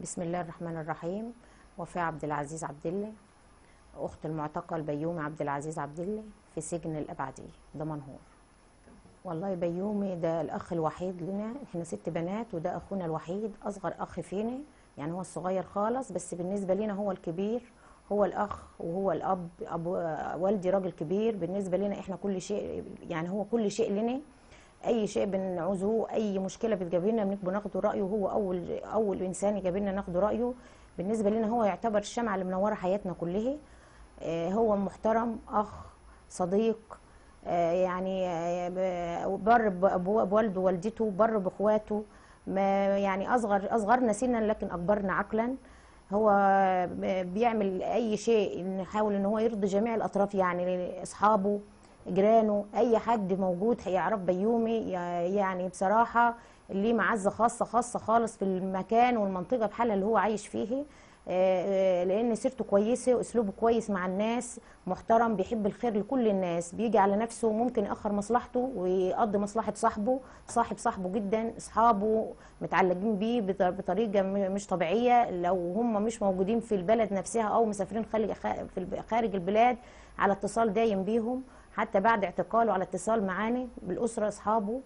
بسم الله الرحمن الرحيم وفاء عبد العزيز عبد الله اخت المعتقل بيومي عبد العزيز عبد الله في سجن الابعديه دمنهور والله بيومي ده الاخ الوحيد لنا احنا ست بنات وده اخونا الوحيد اصغر اخ فينا يعني هو الصغير خالص بس بالنسبه لنا هو الكبير هو الاخ وهو الاب ابو والدي راجل كبير بالنسبه لنا احنا كل شيء يعني هو كل شيء لنا اي شيء بنعوزه اي مشكله بتجابلنا بنك- بناخده رايه هو اول اول انسان يجابلنا ناخده رايه بالنسبه لنا هو يعتبر الشمعه اللي منوره حياتنا كلها آه، هو محترم اخ صديق آه، يعني آه، ب- بر بأبوه- بوالده ووالدته بر باخواته ما يعني اصغر اصغرنا سنا لكن اكبرنا عقلا هو بيعمل اي شيء نحاول ان هو يرضي جميع الاطراف يعني اصحابه جيرانه اي حد موجود هيعرف بيومي يعني بصراحه ليه معزه خاصه خاصه خالص في المكان والمنطقه بحالها اللي هو عايش فيه آه، آه، لان سيرته كويسه واسلوبه كويس مع الناس محترم بيحب الخير لكل الناس بيجي على نفسه ممكن ياخر مصلحته ويقضي مصلحه صاحبه صاحب صاحبه جدا اصحابه متعلقين بيه بط- بطريقه م- مش طبيعيه لو هم مش موجودين في البلد نفسها او مسافرين خارج في الب- خارج البلاد على اتصال دايم بيهم حتى بعد اعتقاله على اتصال معانا بالاسره اصحابه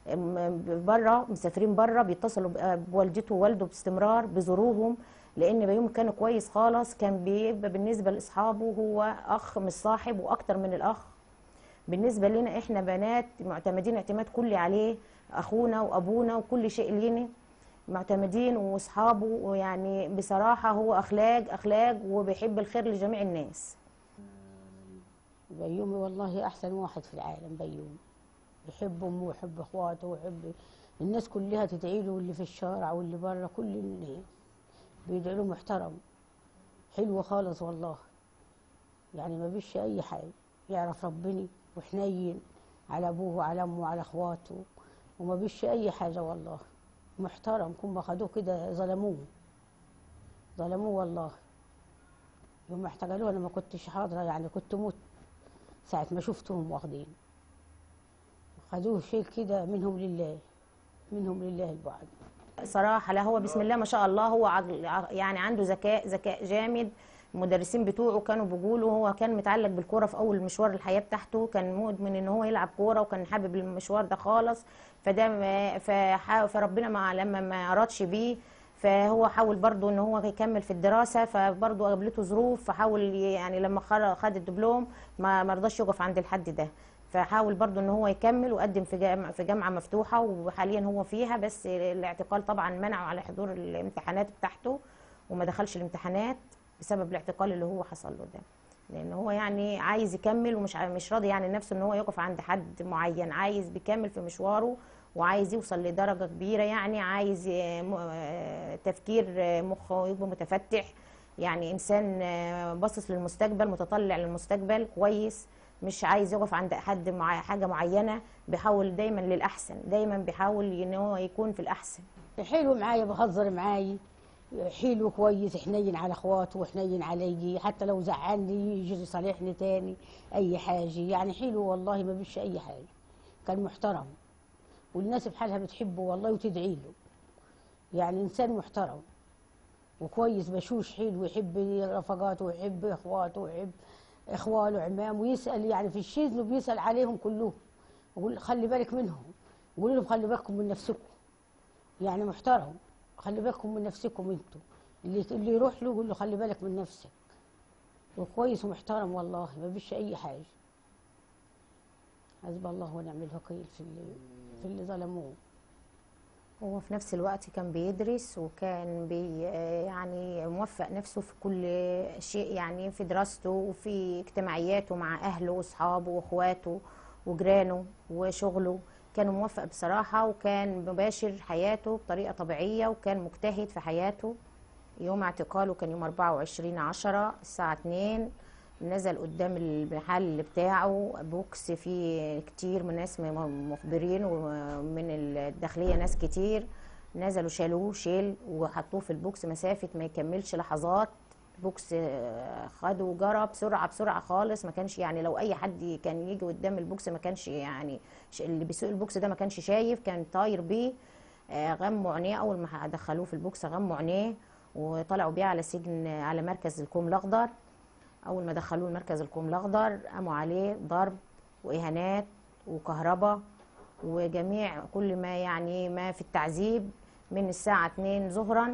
بره مسافرين بره بيتصلوا ب- بوالدته ووالده باستمرار بيزوروهم لان بيوم كان كويس خالص كان بيبقى بالنسبه لاصحابه هو اخ مش صاحب واكتر من الاخ بالنسبه لنا احنا بنات معتمدين اعتماد كلي عليه اخونا وابونا وكل شيء لينا معتمدين واصحابه ويعني بصراحه هو اخلاق اخلاق وبيحب الخير لجميع الناس بيومي والله احسن واحد في العالم بيومي يحب امه ويحب اخواته ويحب الناس كلها تدعي له واللي في الشارع واللي بره كل الناس بيدعي له محترم حلو خالص والله يعني ما بيش اي حاجه يعرف ربنا وحنين على ابوه وعلى امه وعلى اخواته وما بيش اي حاجه والله محترم كم خدوه كده ظلموه ظلموه والله يوم ما احتجلوه انا ما كنتش حاضره يعني كنت مت ساعه ما شفتهم واخدين خدوه شيء كده منهم لله منهم لله البعد صراحه لا هو بسم الله ما شاء الله هو عقل ع- يعني عنده ذكاء ذكاء جامد المدرسين بتوعه كانوا بيقولوا هو كان متعلق بالكوره في اول مشوار الحياه بتاعته كان مدمن ان هو يلعب كوره وكان حابب المشوار ده خالص فده ما- فح- فربنا ما لما ما ارادش بيه فهو حاول برضه ان هو يكمل في الدراسه فبرضه قابلته ظروف فحاول ي- يعني لما خر- خد الدبلوم ما ما رضاش يقف عند الحد ده فحاول برضه ان هو يكمل وقدم في جامعه في جامعه مفتوحه وحاليا هو فيها بس الاعتقال طبعا منعه على حضور الامتحانات بتاعته وما دخلش الامتحانات بسبب الاعتقال اللي هو حصل له ده لان هو يعني عايز يكمل ومش ع- مش راضي يعني نفسه ان هو يقف عند حد معين عايز بيكمل في مشواره وعايز يوصل لدرجه كبيره يعني عايز ي- م- آه، تفكير آه، مخه يبقى متفتح يعني انسان آه، باصص للمستقبل متطلع للمستقبل كويس مش عايز يقف عند حد مع حاجه معينه بيحاول دايما للاحسن دايما بيحاول ان هو يكون في الاحسن حلو معايا بهزر معاي حلو كويس حنين على اخواته وحنين علي حتى لو زعلني يجي يصالحني تاني اي حاجه يعني حلو والله ما بيش اي حاجه كان محترم والناس بحالها بتحبه والله وتدعي له يعني انسان محترم وكويس بشوش حلو ويحب رفقاته ويحب اخواته ويحب اخواله وعمامه ويسال يعني في الشيزن بيسال عليهم كلهم يقول خلي بالك منهم يقول لهم خلي بالكم من نفسكم يعني محترم خلي بالكم من نفسكم انتوا اللي اللي يروح له يقول له خلي بالك من نفسك وكويس ومحترم والله ما بيش اي حاجه حسب الله ونعم الوكيل في اللي في اللي ظلموه هو في نفس الوقت كان بيدرس وكان بي يعني موفق نفسه في كل شيء يعني في دراسته وفي اجتماعياته مع أهله وأصحابه وأخواته وجيرانه وشغله كان موفق بصراحة وكان مباشر حياته بطريقة طبيعية وكان مجتهد في حياته يوم اعتقاله كان يوم 24 عشرة الساعة 2 نزل قدام المحل بتاعه بوكس فيه كتير من ناس م- مخبرين ومن الداخلية ناس كتير نزلوا شالوه شيل وحطوه في البوكس مسافة ما يكملش لحظات بوكس آه، خده وجرى بسرعة بسرعة خالص ما كانش يعني لو أي حد كان يجي قدام البوكس ما كانش يعني ش- اللي بيسوق البوكس ده ما كانش شايف كان طاير بيه آه، غموا عينيه أول ما دخلوه في البوكس غموا عينيه وطلعوا بيه على سجن على مركز الكوم الاخضر اول ما دخلوه مركز الكوم الاخضر قاموا عليه ضرب واهانات وكهرباء وجميع كل ما يعني ما في التعذيب من الساعة 2 ظهرا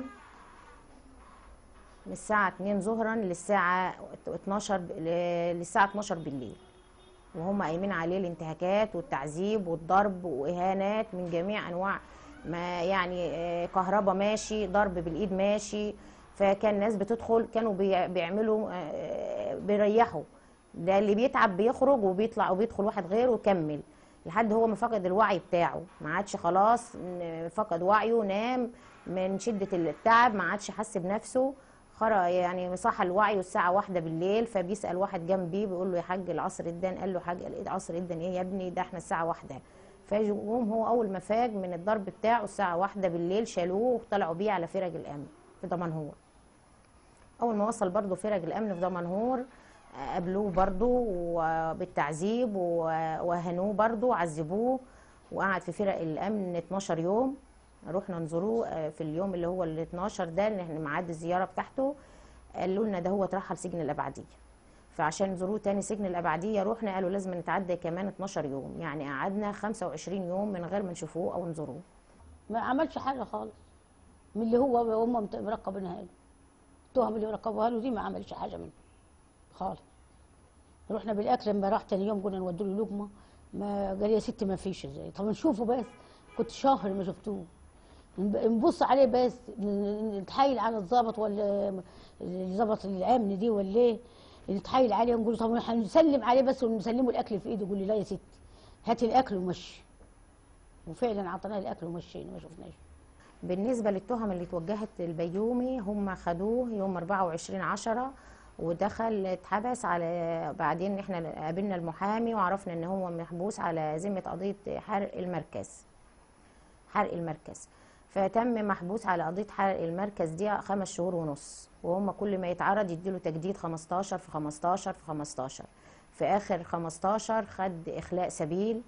من الساعة 2 ظهرا للساعة 12 ب- ل- للساعة 12 بالليل وهم قايمين عليه الانتهاكات والتعذيب والضرب وإهانات من جميع أنواع ما يعني آه، كهرباء ماشي ضرب بالإيد ماشي فكان ناس بتدخل كانوا بيع- بيعملوا آه، بيريحوا ده اللي بيتعب بيخرج وبيطلع وبيدخل واحد غيره ويكمل لحد هو ما فقد الوعي بتاعه ما عادش خلاص ن- فقد وعيه نام من شدة التعب ما عادش حس بنفسه خرج يعني صح الوعي الساعة واحدة بالليل فبيسأل واحد جنبيه بيقول له يا حاج العصر ادن قال له حاج العصر ادن ايه يا ابني ده احنا الساعة واحدة فيقوم هو أول ما فاق من الضرب بتاعه الساعة واحدة بالليل شالوه وطلعوا بيه على فرج الأمن في دمنهور اول ما وصل برضه فرج الامن في دمنهور آه، قابلوه برضه وبالتعذيب و- وهنوه برضه وعذبوه وقعد في فرق الامن 12 يوم رحنا نزوروه آه، في اليوم اللي هو ال 12 ده ان احنا ميعاد الزياره بتاعته قالوا لنا ده هو اترحل سجن الابعديه فعشان نزوروه تاني سجن الابعديه رحنا قالوا لازم نتعدى كمان 12 يوم يعني قعدنا 25 يوم من غير ما نشوفوه او نزوروه ما عملش حاجه خالص من اللي هو هم مت- مرقبينها له التهم اللي مرقبوها له دي ما عملش حاجه منه خالص رحنا بالاكل لما راح تاني يوم قلنا نودوا له لقمه ما قال يا ستي ما فيش ازاي طب نشوفه بس كنت شهر ما شفتوه نب- نبص عليه بس ن- نتحايل على الضابط ولا الضابط الامن دي ولا ايه نتحايل عليه ونقول له طب هنسلم عليه بس ونسلمه الاكل في ايده يقول لي لا يا ستي هاتي الاكل ومشي وفعلا اعطيناه الاكل ومشينا ما شفناش بالنسبة للتهم اللي اتوجهت للبيومي هم خدوه يوم 24 عشرة ودخل اتحبس على بعدين احنا قابلنا المحامي وعرفنا ان هو محبوس على ذمة قضية حرق المركز حرق المركز فتم محبوس على قضية حرق المركز دي خمس شهور ونص وهم كل ما يتعرض يديله تجديد 15 في 15 في 15 في اخر 15 خد اخلاء سبيل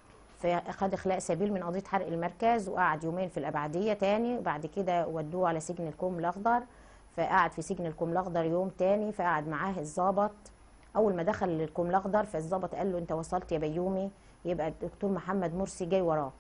فاخد اخلاء سبيل من قضيه حرق المركز وقعد يومين في الابعديه تاني بعد كده ودوه على سجن الكوم الاخضر فقعد في سجن الكوم الاخضر يوم تاني فقعد معاه الضابط اول ما دخل الكوم الاخضر فالضابط قال له انت وصلت يا بيومي يبقى الدكتور محمد مرسي جاي وراك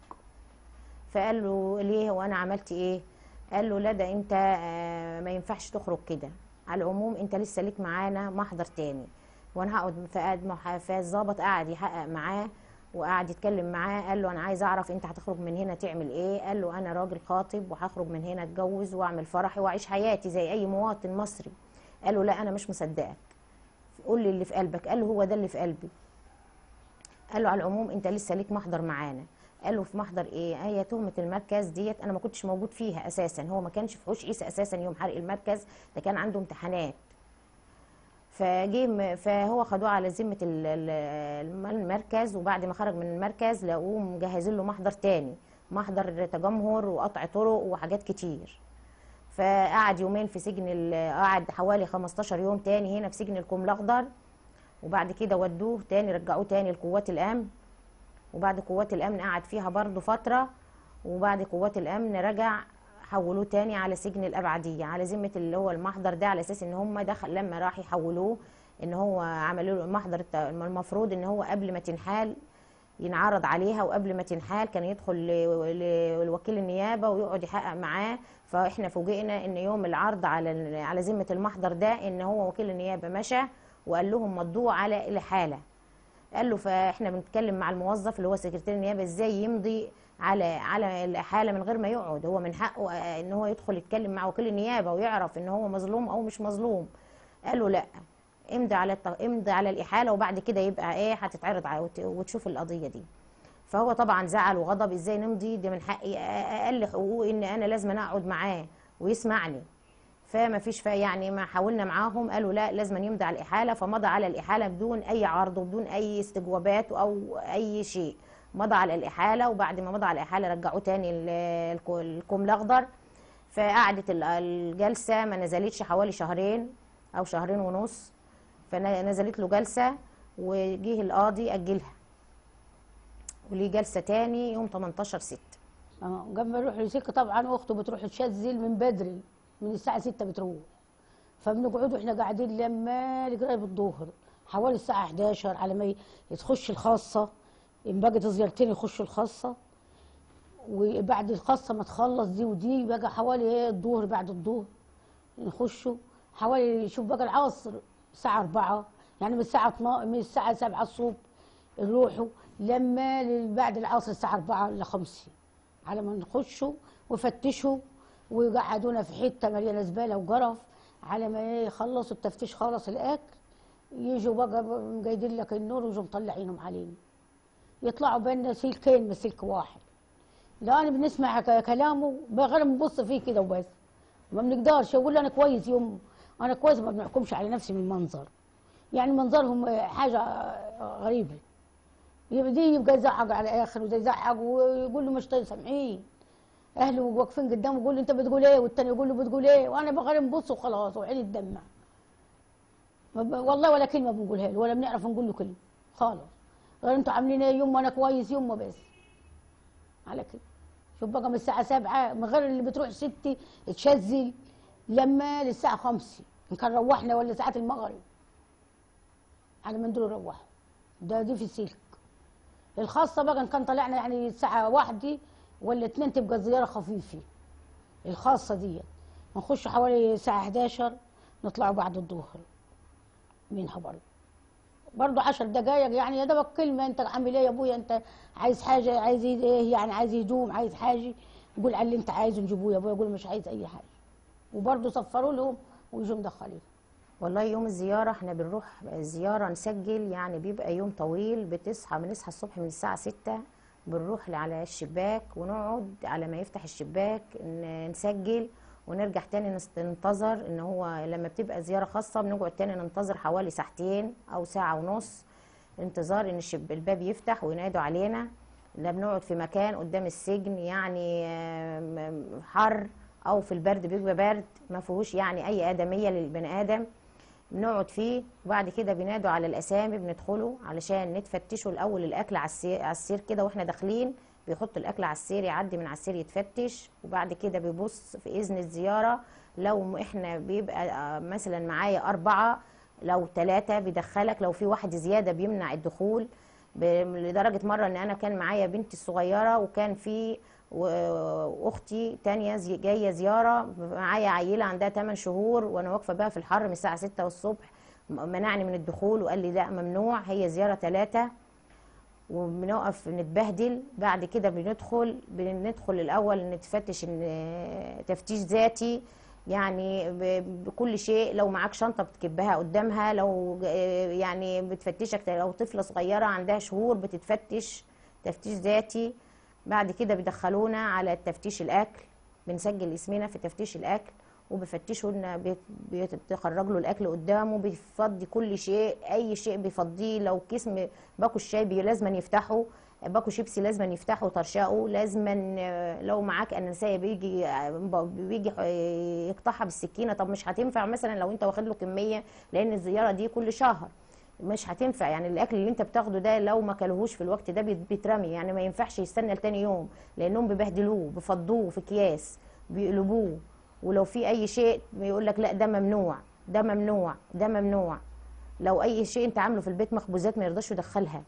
فقال له ليه وانا عملت ايه قال له لا ده انت آه، ما ينفعش تخرج كده على العموم انت لسه ليك معانا محضر تاني وانا هقعد فقعد مع- فالظابط قعد يحقق معاه وقعد يتكلم معاه قال له انا عايز اعرف انت هتخرج من هنا تعمل ايه قال له انا راجل خاطب وهخرج من هنا اتجوز واعمل فرحي واعيش حياتي زي اي مواطن مصري قال له لا انا مش مصدقك قول لي اللي في قلبك قال له هو ده اللي في قلبي قال له على العموم انت لسه ليك محضر معانا قال له في محضر ايه هي تهمه المركز ديت انا ما كنتش موجود فيها اساسا هو ما كانش في حوش عيسى اساسا يوم حرق المركز ده كان عنده امتحانات فجه م- فهو خدوه على ذمه ال- ال- المركز وبعد ما خرج من المركز لقوه مجهزين له محضر تاني محضر تجمهر وقطع طرق وحاجات كتير فقعد يومين في سجن ال- قعد حوالي 15 يوم تاني هنا في سجن الكوم الاخضر وبعد كده ودوه تاني رجعوه تاني لقوات الامن وبعد قوات الامن قعد فيها برضه فتره وبعد قوات الامن رجع حولوه تاني على سجن الابعديه على ذمه اللي هو المحضر ده على اساس ان هم دخل لما راح يحولوه ان هو عملوا له المحضر الت- المفروض ان هو قبل ما تنحال ينعرض عليها وقبل ما تنحال كان يدخل ل- لوكيل النيابه ويقعد يحقق معاه فاحنا فوجئنا ان يوم العرض على ال- على ذمه المحضر ده ان هو وكيل النيابه مشى وقال لهم مضوه على الاحاله قال له فاحنا بنتكلم مع الموظف اللي هو سكرتير النيابه ازاي يمضي على على الاحاله من غير ما يقعد هو من حقه آه، ان هو يدخل يتكلم مع وكيل النيابه ويعرف ان هو مظلوم او مش مظلوم قال له لا امضي على الت- امضي على الاحاله وبعد كده يبقى ايه هتتعرض على وت- وتشوف القضيه دي فهو طبعا زعل وغضب ازاي نمضي ده من حقي آه، اقل حقوقي ان انا لازم أنا اقعد معاه ويسمعني فما فيش فا يعني ما حاولنا معاهم قالوا لا لازم يمضي على الاحاله فمضى على الاحاله بدون اي عرض وبدون اي استجوابات او اي شيء مضى على الاحاله وبعد ما مضى على الاحاله رجعوه تاني ال- الكو- الكوم الاخضر فقعدت ال- الجلسه ما نزلتش حوالي شهرين او شهرين ونص فنزلت له جلسه وجه القاضي اجلها وليه جلسه تاني يوم 18 6 اه قبل ما يروح لسكه طبعا اخته بتروح تشذل من بدري من الساعه 6 بتروح فبنقعدوا احنا قاعدين لما قريب الظهر حوالي الساعه 11 على ما ي- تخش الخاصه ان بقت زيارتين يخشوا الخاصه وبعد الخاصه ما تخلص دي ودي بقى حوالي ايه الظهر بعد الظهر نخشوا حوالي شوف بقى العصر الساعة أربعة يعني من الساعة 12 من الساعة سبعة الصبح نروحوا لما ل- بعد العصر الساعة أربعة لخمسة على ما نخشوا ويفتشوا ويقعدونا في حتة مليانة زبالة وقرف على ما يخلصوا التفتيش خالص الأكل يجوا بقى مقيدين لك النور ويجوا مطلعينهم علينا يطلعوا بينا سلكين من سلك واحد لا انا بنسمع ك- كلامه بغير بنبص فيه كده وبس ما بنقدرش يقول لي انا كويس يوم انا كويس ما بنحكمش على نفسي من المنظر يعني منظرهم حاجه غريبه يبقى دي يبقى يزعق على الاخر وده يزعق ويقول له مش طيب سامعين اهله واقفين قدامه يقول له انت بتقول ايه والتاني يقول له بتقول ايه وانا بغير نبص وخلاص وعيني الدمع ما ب- والله ولا كلمه بنقولها له ولا بنعرف نقول له كلمه خالص غير انتوا عاملين ايه يوم وانا كويس يوم بس على كده شوف بقى من الساعة سبعة من غير اللي بتروح ستي تشزل لما للساعة خمسة إن كان روحنا ولا ساعة المغرب على ما ندور نروح ده دي في السلك الخاصة بقى إن كان طلعنا يعني الساعة واحدة ولا اتنين تبقى زيارة خفيفة الخاصة دي نخش حوالي الساعة 11 نطلعوا بعد الظهر منها برضه برضه عشر دقايق يعني يا دوبك كلمة أنت عامل إيه يا أبويا أنت عايز حاجة عايز إيه يعني عايز هدوم عايز حاجة يقول على اللي أنت عايزه نجيبوه يا أبويا يقول مش عايز أي حاجة وبرضه صفروا لهم ويجوا مدخلين والله يوم الزيارة احنا بنروح زيارة نسجل يعني بيبقى يوم طويل بتصحى بنصحى الصبح من الساعة ستة بنروح على الشباك ونقعد على ما يفتح الشباك ن- نسجل ونرجع تاني نست- ننتظر ان هو لما بتبقى زيارة خاصة بنقعد تاني ننتظر حوالي ساعتين او ساعة ونص انتظار ان الشب الباب يفتح وينادوا علينا لا بنقعد في مكان قدام السجن يعني آم، حر او في البرد بيبقى برد ما فيهوش يعني اي ادميه للبني ادم بنقعد فيه وبعد كده بينادوا على الاسامي بندخله علشان نتفتشوا الاول الاكل على السير, على السير كده واحنا داخلين بيحط الاكل على السير يعدي من على السير يتفتش وبعد كده بيبص في اذن الزياره لو احنا بيبقى آه، مثلا معايا اربعه لو ثلاثه بيدخلك لو في واحد زياده بيمنع الدخول ب- لدرجه مره ان انا كان معايا بنتي الصغيره وكان في و- واختي تانية زي جايه زياره معايا عيله عندها 8 شهور وانا واقفه بقى في الحر من الساعه 6 الصبح م- منعني من الدخول وقال لي لا ممنوع هي زياره ثلاثه وبنقف نتبهدل بعد كده بندخل بندخل الاول نتفتش ان تفتيش ذاتي يعني ب- بكل شيء لو معاك شنطه بتكبها قدامها لو ج- يعني بتفتشك لو طفله صغيره عندها شهور بتتفتش تفتيش ذاتي بعد كده بيدخلونا على تفتيش الاكل بنسجل اسمنا في تفتيش الاكل وبيفتشوا لنا بيت- بيتخرج له الاكل قدامه بيفضي كل شيء اي شيء بيفضيه لو كيس م- باكو الشاي بي- لازما يفتحه باكو شيبسي لازما يفتحه وترشقه لازما آه، لو معاك انسيه بيجي آه، بيجي آه، يقطعها بالسكينه طب مش هتنفع مثلا لو انت واخد له كميه لان الزياره دي كل شهر مش هتنفع يعني الاكل اللي انت بتاخده ده لو ما كلهوش في الوقت ده بيت- بيترمي يعني ما ينفعش يستنى لتاني يوم لانهم بيبهدلوه بيفضوه في اكياس بيقلبوه ولو في اي شيء بيقول لك لا ده ممنوع ده ممنوع ده ممنوع لو اي شيء انت عامله في البيت مخبوزات ما يرضاش يدخلها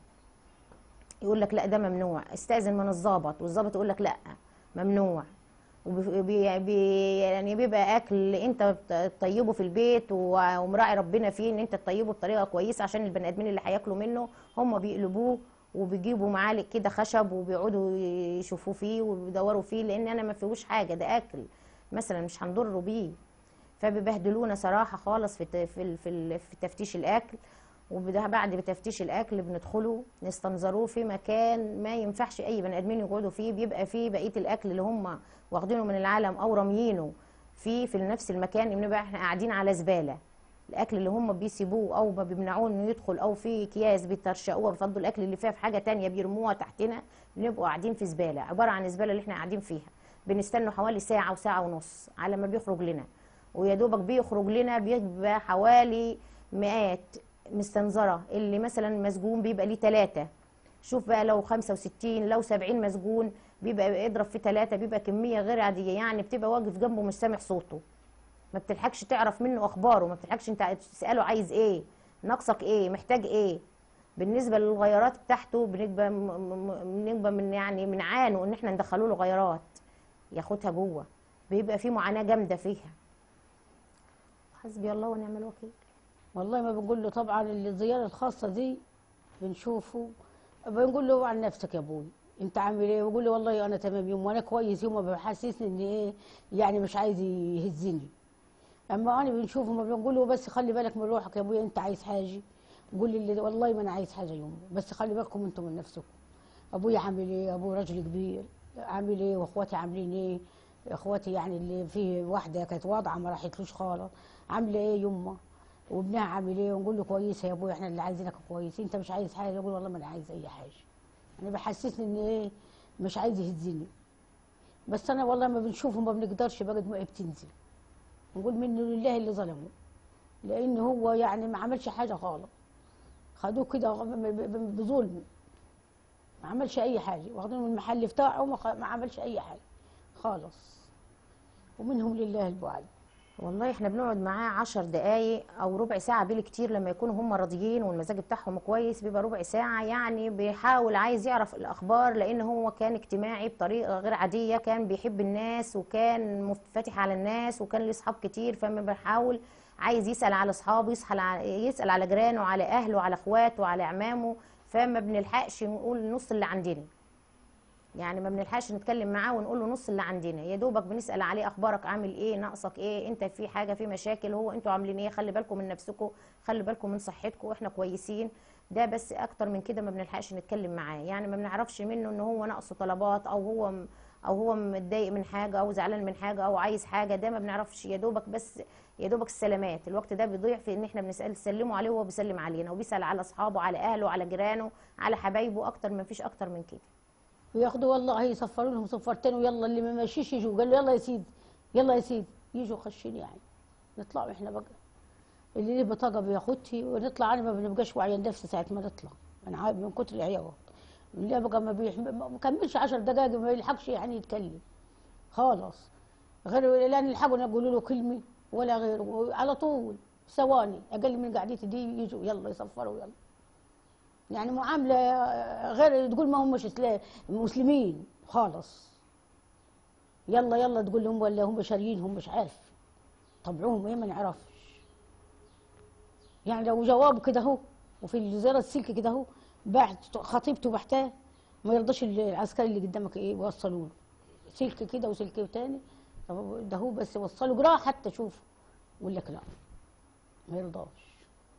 يقول لك لا ده ممنوع استاذن من الضابط والضابط يقول لك لا ممنوع وبي بي بي يعني بيبقى اكل انت بت- تطيبه في البيت و- ومراعي ربنا فيه ان انت تطيبه بطريقه كويسه عشان البني ادمين اللي هياكلوا منه هم بيقلبوه وبيجيبوا معالق كده خشب وبيقعدوا يشوفوه فيه وبيدوروا فيه لان انا ما فيهوش حاجه ده اكل مثلا مش هنضر بيه فبيبهدلونا صراحه خالص في ت- في ال- في ال- في تفتيش الاكل وبعد بتفتيش الاكل بندخله نستنظروه في مكان ما ينفعش اي بني ادمين يقعدوا فيه بيبقى فيه بقيه الاكل اللي هم واخدينه من العالم او راميينه فيه في نفس المكان بنبقى احنا قاعدين على زباله الاكل اللي هم بيسيبوه او ما بيمنعوه انه يدخل او في اكياس بيترشقوها بيفضوا الاكل اللي فيها في حاجه تانية بيرموها تحتنا بنبقوا قاعدين في زباله عباره عن الزباله اللي احنا قاعدين فيها بنستنوا حوالي ساعه وساعه ونص على ما بيخرج لنا ويا دوبك بيخرج لنا بيبقى حوالي مئات مستنظره اللي مثلا مسجون بيبقى ليه ثلاثه شوف بقى لو 65 لو 70 مسجون بيبقى اضرب في ثلاثه بيبقى كميه غير عاديه يعني بتبقى واقف جنبه مش سامع صوته ما بتلحقش تعرف منه اخباره ما بتلحقش انت تساله عايز ايه ناقصك ايه محتاج ايه بالنسبه للغيارات بتاعته بنبقى م- م- بنبقى من يعني من عانه ان احنا ندخله له غيارات ياخدها جوه بيبقى في معاناه جامده فيها حسبي الله ونعم الوكيل والله ما بنقول له طبعا الزياره الخاصه دي بنشوفه بنقول له عن نفسك يا ابوي انت عامل ايه بقول له والله انا تمام يوم وانا كويس يوم ما بحسسني ان ايه يعني مش عايز يهزني اما انا بنشوفه ما بنقول له بس خلي بالك من روحك يا ابوي انت عايز حاجه قول لي اللي والله ما انا عايز حاجه يوم بس خلي بالكم انتم من نفسكم ابوي عامل ايه ابوي راجل كبير عامل ايه واخواتي عاملين ايه اخواتي يعني اللي في واحده كانت واضعه ما راحتلوش خالص عامله ايه يمه وابنها عامل ايه ونقول له كويسه يا ابوي احنا اللي عايزينك كويس انت مش عايز حاجه يقول والله ما انا عايز اي حاجه يعني بحسسني ان ايه مش عايز يهزني بس انا والله ما بنشوفه ما بنقدرش بقى دموعي بتنزل نقول منه لله اللي ظلمه لان هو يعني ما عملش حاجه خالص خدوه كده ب- ب- ب- بظلم ما عملش اي حاجه واخدينه من المحل بتاعه ما, خ- ما عملش اي حاجه خالص ومنهم لله البعد والله احنا بنقعد معاه عشر دقايق او ربع ساعة بالكتير لما يكونوا هم راضيين والمزاج بتاعهم كويس بيبقى ربع ساعة يعني بيحاول عايز يعرف الاخبار لان هو كان اجتماعي بطريقة غير عادية كان بيحب الناس وكان منفتح على الناس وكان ليه اصحاب كتير فما بيحاول عايز يسأل على اصحابه يسأل على يسأل على جيرانه على اهله على اخواته على اعمامه فما بنلحقش نقول نص اللي عندنا يعني ما بنلحقش نتكلم معاه ونقول له نص اللي عندنا يا دوبك بنسال عليه اخبارك عامل ايه ناقصك ايه انت في حاجه في مشاكل هو انتوا عاملين ايه خلي بالكم من نفسكم خلي بالكم من صحتكم احنا كويسين ده بس اكتر من كده ما بنلحقش نتكلم معاه يعني ما بنعرفش منه ان هو ناقصه طلبات او هو م- او هو متضايق من حاجه او زعلان من حاجه او عايز حاجه ده ما بنعرفش يا دوبك بس يا دوبك السلامات الوقت ده بيضيع في ان احنا بنسال نسلمه عليه وهو بيسلم علينا وبيسال على اصحابه على اهله على جيرانه على حبايبه اكتر ما فيش اكتر من كده وياخدوا والله يصفروا لهم صفرتين ويلا اللي ما ماشيش يجوا قال له يلا يا سيدي يلا يا سيدي يجوا خشين يعني نطلعوا احنا بقى اللي ليه بطاقه بياخدها ونطلع انا ما بنبقاش واعيين نفسي ساعه ما نطلع انا عارف من كتر العياط اللي بقى ما بيحب ما كملش 10 دقائق ما يلحقش يعني يتكلم خالص غير لا نلحقوا نقول له كلمه ولا غيره على طول ثواني اقل من قعدتي دي يجوا يلا يصفروا يلا يعني معاملة غير تقول ما همش إسلام مسلمين خالص يلا يلا تقول لهم ولا هم شاريين هم مش عارف طبعهم ايه ما نعرفش يعني لو جواب كده اهو وفي الزيارة السلك كده اهو بعت خطيبته بحتاه ما يرضاش العسكري اللي قدامك ايه يوصلوا له سلك كده وسلك تاني طب ده هو بس وصلوا جراه حتى شوف يقول لك لا ما يرضاش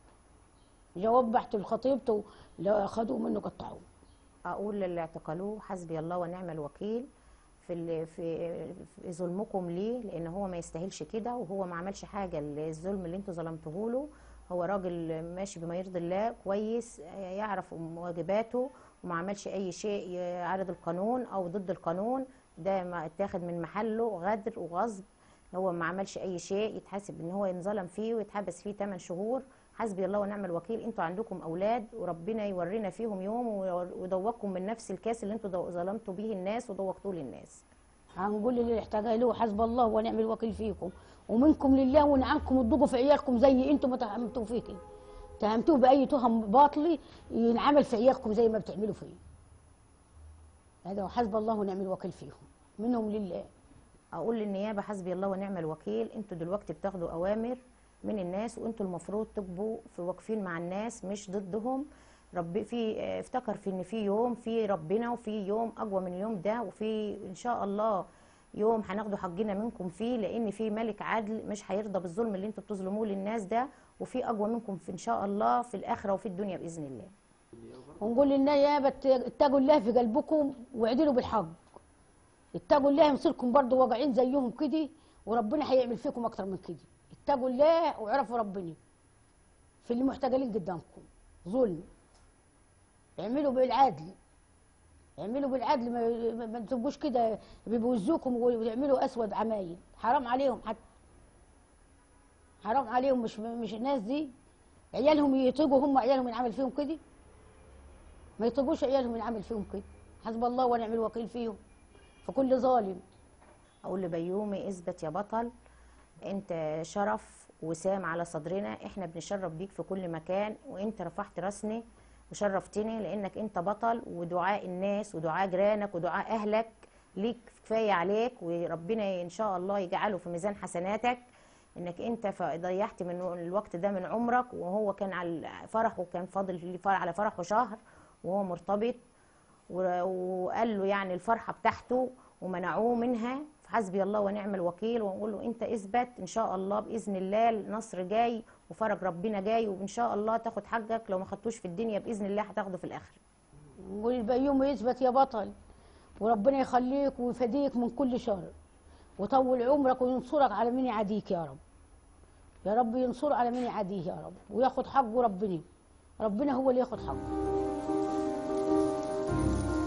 جواب بحت لخطيبته لا خدوا منه قطعوه اقول للي اعتقلوه حسبي الله ونعم الوكيل في ال- في في ظلمكم ليه لان هو ما يستاهلش كده وهو ما عملش حاجه الظلم اللي انتوا ظلمتوه له هو راجل ماشي بما يرضي الله كويس يعرف واجباته وما عملش اي شيء يعارض القانون او ضد القانون ده ما اتاخد من محله غدر وغصب هو ما عملش اي شيء يتحاسب ان هو ينظلم فيه ويتحبس فيه 8 شهور حسبي الله ونعم الوكيل انتوا عندكم اولاد وربنا يورينا فيهم يوم ويدوقكم من نفس الكاس اللي انتوا دو- ظلمتوا بيه الناس ودوقتوه للناس هنقول اللي يحتاجها له حسب الله ونعم الوكيل فيكم ومنكم لله ونعمكم تضوقوا في عيالكم زي انتم ما تهمتوا فيه كده تهمتوه باي تهم باطلي ينعمل في عيالكم زي ما بتعملوا فيه هذا وحسب الله ونعم الوكيل فيهم منهم لله اقول للنيابه حسبي الله ونعم الوكيل انتوا دلوقتي بتاخدوا اوامر من الناس وانتوا المفروض تبقوا في واقفين مع الناس مش ضدهم رب في اه، افتكر في ان في يوم في ربنا وفي يوم اقوى من اليوم ده وفي ان شاء الله يوم هناخدوا حقنا منكم فيه لان في ملك عدل مش هيرضى بالظلم اللي انتوا بتظلموه للناس ده وفي اقوى منكم في ان شاء الله في الاخره وفي الدنيا باذن الله ونقول للنيابه اتقوا الله في قلبكم واعدلوا بالحق اتقوا الله يمصيركم برضه واقعين زيهم كده وربنا هيعمل فيكم اكتر من كده اتقوا الله واعرفوا ربنا في اللي محتجلين قدامكم ظلم اعملوا بالعدل اعملوا بالعدل ما, ما- ما تبقوش كده بيوزوكم ويعملوا اسود عمايل حرام عليهم حتى حرام عليهم مش مش الناس دي عيالهم يطيقوا هم عيالهم ينعمل فيهم كده ما يطيقوش عيالهم ينعمل فيهم كده حسب الله ونعم الوكيل فيهم في كل ظالم اقول لبيومي اثبت يا بطل انت شرف وسام على صدرنا احنا بنشرف بيك في كل مكان وانت رفعت راسنا وشرفتني لانك انت بطل ودعاء الناس ودعاء جيرانك ودعاء اهلك ليك كفايه عليك وربنا ان شاء الله يجعله في ميزان حسناتك انك انت ف- ضيعت من الوقت ده من عمرك وهو كان على فرحه كان فاضل ليه فرح- على فرحه شهر وهو مرتبط و- وقال له يعني الفرحه بتاعته ومنعوه منها فحسبي الله ونعم الوكيل ونقول له انت اثبت ان شاء الله باذن الله النصر جاي وفرج ربنا جاي وان شاء الله تاخد حقك لو ما خدتوش في الدنيا باذن الله هتاخده في الاخره والبيوم يثبت يا بطل وربنا يخليك ويفديك من كل شر وطول عمرك وينصرك على من يعاديك يا رب يا رب ينصر على من يعاديه يا رب وياخد حقه ربنا ربنا هو اللي ياخد حقه